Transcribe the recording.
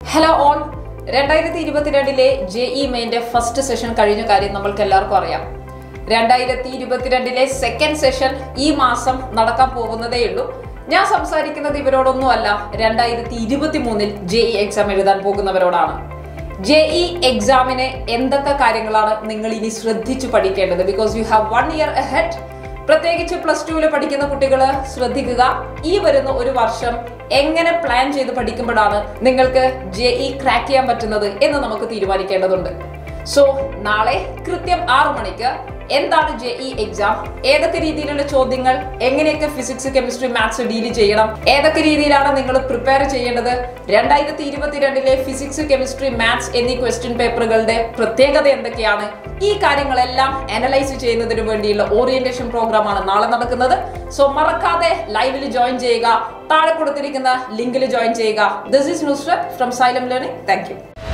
hello all രണ്ടായിരത്തി ഇരുപത്തിരണ്ടിലെ J E മെയിന്റെ ഫസ്റ്റ് സെഷൻ കഴിഞ്ഞ കാര്യം നമ്മൾക്ക് എല്ലാവർക്കും അറിയാം രണ്ടായിരത്തി ഇരുപത്തിരണ്ടിലെ സെക്കൻഡ് സെഷൻ ഈ മാസം നടക്കാൻ പോകുന്നതേ ഉള്ളൂ ഞാൻ സംസാരിക്കുന്നത് ഇവരോടൊന്നും അല്ല രണ്ടായിരത്തി ഇരുപത്തി മൂന്നിൽ ജെ ഇ എക്സാം എഴുതാൻ പോകുന്നവരോടാണ് ജെ ഇ എക്സാമിന് എന്തൊക്കെ കാര്യങ്ങളാണ് നിങ്ങൾ ഇനി ശ്രദ്ധിച്ചു പഠിക്കേണ്ടത് because you have one year ahead പ്രത്യേകിച്ച് പ്ലസ് ടുവിൽ പഠിക്കുന്ന കുട്ടികൾ ശ്രദ്ധിക്കുക ഈ വരുന്ന ഒരു വർഷം എങ്ങനെ പ്ലാൻ ചെയ്ത് പഠിക്കുമ്പോഴാണ് നിങ്ങൾക്ക് ജെ ഇ ക്രാക്ക് ചെയ്യാൻ പറ്റുന്നത് എന്ന് നമുക്ക് തീരുമാനിക്കേണ്ടതുണ്ട് സോ നാളെ കൃത്യം ആറു മണിക്ക് എന്താണ് ജെ ഇ എക്സാം ഏതൊക്കെ രീതിയിലുള്ള ചോദ്യങ്ങൾ എങ്ങനെയൊക്കെ ഫിസിക്സ് കെമിസ്ട്രി മാത്സ് ഡീൽ ചെയ്യണം ഏതൊക്കെ രീതിയിലാണ് നിങ്ങൾ പ്രിപ്പയർ ചെയ്യേണ്ടത് രണ്ടായിരത്തി ഇരുപത്തിരണ്ടിലെ ഫിസിക്സ് കെമിസ്ട്രി മാത്സ് എന്നീ ക്വസ്റ്റ്യൻ പേപ്പറുകളുടെ പ്രത്യേകത എന്തൊക്കെയാണ് ഈ കാര്യങ്ങളെല്ലാം അനലൈസ് ചെയ്യുന്നതിന് വേണ്ടിയുള്ള ഓറിയന്റേഷൻ പ്രോഗ്രാമാണ് നാളെ നടക്കുന്നത് സോ മറക്കാതെ ലൈവിൽ ജോയിൻ ചെയ്യുക താഴെ കൊടുത്തിരിക്കുന്ന ലിങ്കിൽ ജോയിൻ ചെയ്യുക this is Nusrat from Xylem learning thank U